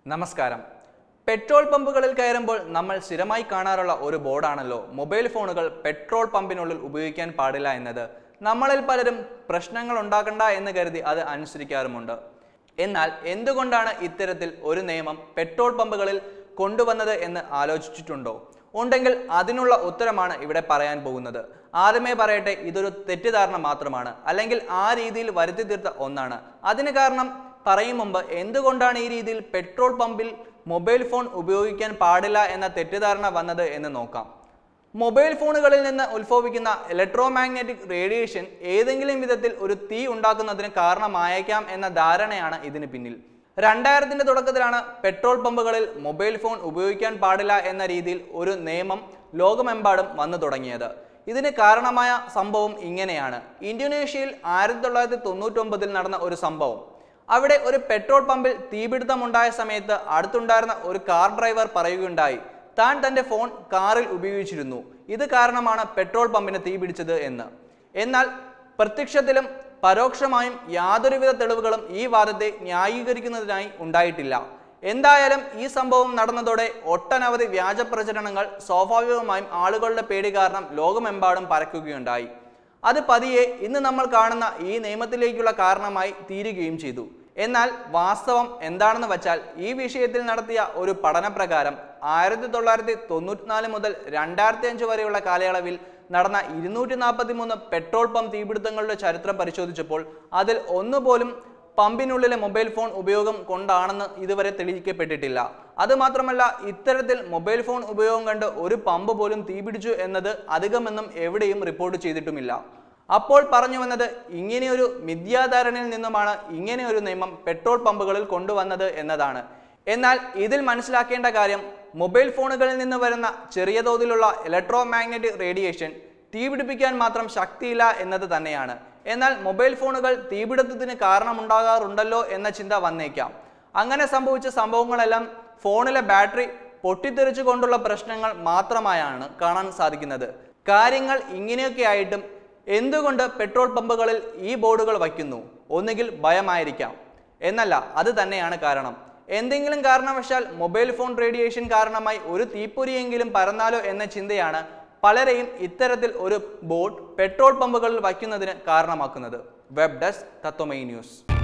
നമസ്കാരം പെട്രോൾ പമ്പുകളിൽ കയറുമ്പോൾ നമ്മൾ സ്ഥിരമായി കാണാറുള്ള ഒരു ബോർഡാണല്ലോ മൊബൈൽ ഫോണുകൾ പെട്രോൾ പമ്പിനുള്ളിൽ ഉപയോഗിക്കാൻ പാടില്ല എന്നത് നമ്മളിൽ പലരും പ്രശ്നങ്ങൾ ഉണ്ടാക്കണ്ട എന്ന് കരുതി അത് അനുസരിക്കാറുമുണ്ട് എന്നാൽ എന്തുകൊണ്ടാണ് ഇത്തരത്തിൽ ഒരു നിയമം പെട്രോൾ പമ്പുകളിൽ കൊണ്ടുവന്നത് എന്ന് ആലോചിച്ചിട്ടുണ്ടോ ഉണ്ടെങ്കിൽ അതിനുള്ള ഉത്തരമാണ് ഇവിടെ പറയാൻ പോകുന്നത് ആദ്യമേ പറയട്ടെ ഇതൊരു തെറ്റിദ്ധാരണ മാത്രമാണ് അല്ലെങ്കിൽ ആ രീതിയിൽ വരുത്തി തീർത്ത ഒന്നാണ് അതിന് കാരണം പറയും മുമ്പ് എന്തുകൊണ്ടാണ് ഈ രീതിയിൽ പെട്രോൾ പമ്പിൽ മൊബൈൽ ഫോൺ ഉപയോഗിക്കാൻ പാടില്ല എന്ന തെറ്റിദ്ധാരണ വന്നത് എന്ന് നോക്കാം മൊബൈൽ ഫോണുകളിൽ നിന്ന് ഉത്ഭവിക്കുന്ന ഇലക്ട്രോമാഗ്നറ്റിക് റേഡിയേഷൻ ഏതെങ്കിലും വിധത്തിൽ ഒരു തീ ഉണ്ടാക്കുന്നതിന് കാരണമായേക്കാം എന്ന ധാരണയാണ് ഇതിന് പിന്നിൽ രണ്ടായിരത്തിന്റെ തുടക്കത്തിലാണ് പെട്രോൾ പമ്പുകളിൽ മൊബൈൽ ഫോൺ ഉപയോഗിക്കാൻ പാടില്ല എന്ന രീതിയിൽ ഒരു നിയമം ലോകമെമ്പാടും വന്നു തുടങ്ങിയത് ഇതിന് കാരണമായ സംഭവം ഇങ്ങനെയാണ് ഇന്തോനേഷ്യയിൽ ആയിരത്തി തൊള്ളായിരത്തി തൊണ്ണൂറ്റൊമ്പതിൽ നടന്ന ഒരു സംഭവം അവിടെ ഒരു പെട്രോൾ പമ്പിൽ തീപിടുത്തമുണ്ടായ സമയത്ത് അടുത്തുണ്ടായിരുന്ന ഒരു കാർ ഡ്രൈവർ പറയുകയുണ്ടായി താൻ തന്റെ ഫോൺ കാറിൽ ഉപയോഗിച്ചിരുന്നു ഇത് കാരണമാണ് പെട്രോൾ പമ്പിന് തീപിടിച്ചത് എന്ന് എന്നാൽ പ്രത്യക്ഷത്തിലും പരോക്ഷമായും യാതൊരുവിധ തെളിവുകളും ഈ വാദത്തെ ന്യായീകരിക്കുന്നതിനായി ഉണ്ടായിട്ടില്ല എന്തായാലും ഈ സംഭവം നടന്നതോടെ ഒട്ടനവധി വ്യാജ പ്രചരണങ്ങൾ സ്വാഭാവികമായും ആളുകളുടെ പേടി കാരണം ലോകമെമ്പാടും പരക്കുകയുണ്ടായി അത് പതിയെ ഇന്ന് നമ്മൾ കാണുന്ന ഈ നിയമത്തിലേക്കുള്ള കാരണമായി തീരുകയും ചെയ്തു എന്നാൽ വാസ്തവം എന്താണെന്ന് വച്ചാൽ ഈ വിഷയത്തിൽ നടത്തിയ ഒരു പഠനപ്രകാരം ആയിരത്തി തൊള്ളായിരത്തി തൊണ്ണൂറ്റിനാല് മുതൽ രണ്ടായിരത്തി അഞ്ച് വരെയുള്ള കാലയളവിൽ നടന്ന ഇരുന്നൂറ്റി നാൽപ്പത്തി മൂന്ന് പെട്രോൾ പമ്പ് തീപിടുത്തങ്ങളുടെ ചരിത്രം പരിശോധിച്ചപ്പോൾ അതിൽ ഒന്നുപോലും പമ്പിനുള്ളിലെ മൊബൈൽ ഫോൺ ഉപയോഗം കൊണ്ടാണെന്ന് ഇതുവരെ തെളിയിക്കപ്പെട്ടിട്ടില്ല അതുമാത്രമല്ല ഇത്തരത്തിൽ മൊബൈൽ ഫോൺ ഉപയോഗം കണ്ട് ഒരു പമ്പ് പോലും തീപിടിച്ചു എന്നത് അധികമെന്നും എവിടെയും റിപ്പോർട്ട് ചെയ്തിട്ടുമില്ല അപ്പോൾ പറഞ്ഞു വന്നത് ഇങ്ങനെയൊരു മിഥ്യാധാരണയിൽ നിന്നുമാണ് ഇങ്ങനെയൊരു നിയമം പെട്രോൾ പമ്പുകളിൽ കൊണ്ടുവന്നത് എന്നതാണ് എന്നാൽ ഇതിൽ മനസ്സിലാക്കേണ്ട കാര്യം മൊബൈൽ ഫോണുകളിൽ നിന്ന് വരുന്ന ചെറിയ തോതിലുള്ള ഇലക്ട്രോ മാഗ്നറ്റിക് റേഡിയേഷൻ തീപിടിപ്പിക്കാൻ മാത്രം ശക്തിയില്ല എന്നത് തന്നെയാണ് എന്നാൽ മൊബൈൽ ഫോണുകൾ തീപിടുത്തത്തിന് കാരണമുണ്ടാകാറുണ്ടല്ലോ എന്ന ചിന്ത വന്നേക്കാം അങ്ങനെ സംഭവിച്ച സംഭവങ്ങളെല്ലാം ഫോണിലെ ബാറ്ററി പൊട്ടിത്തെറിച്ചു കൊണ്ടുള്ള പ്രശ്നങ്ങൾ മാത്രമായാണ് കാണാൻ സാധിക്കുന്നത് കാര്യങ്ങൾ ഇങ്ങനെയൊക്കെ ആയിട്ടും എന്തുകൊണ്ട് പെട്രോൾ പമ്പുകളിൽ ഈ ബോർഡുകൾ വയ്ക്കുന്നു ഒന്നുകിൽ ഭയമായിരിക്കാം എന്നല്ല അത് തന്നെയാണ് കാരണം എന്തെങ്കിലും കാരണവശാൽ മൊബൈൽ ഫോൺ റേഡിയേഷൻ കാരണമായി ഒരു തീപ്പൊരിയെങ്കിലും പരന്നാലോ എന്ന ചിന്തയാണ് പലരെയും ഇത്തരത്തിൽ ഒരു ബോർഡ് പെട്രോൾ പമ്പുകളിൽ വയ്ക്കുന്നതിന് കാരണമാക്കുന്നത് വെബ് ഡെസ്ക് തത്വമൈ ന്യൂസ്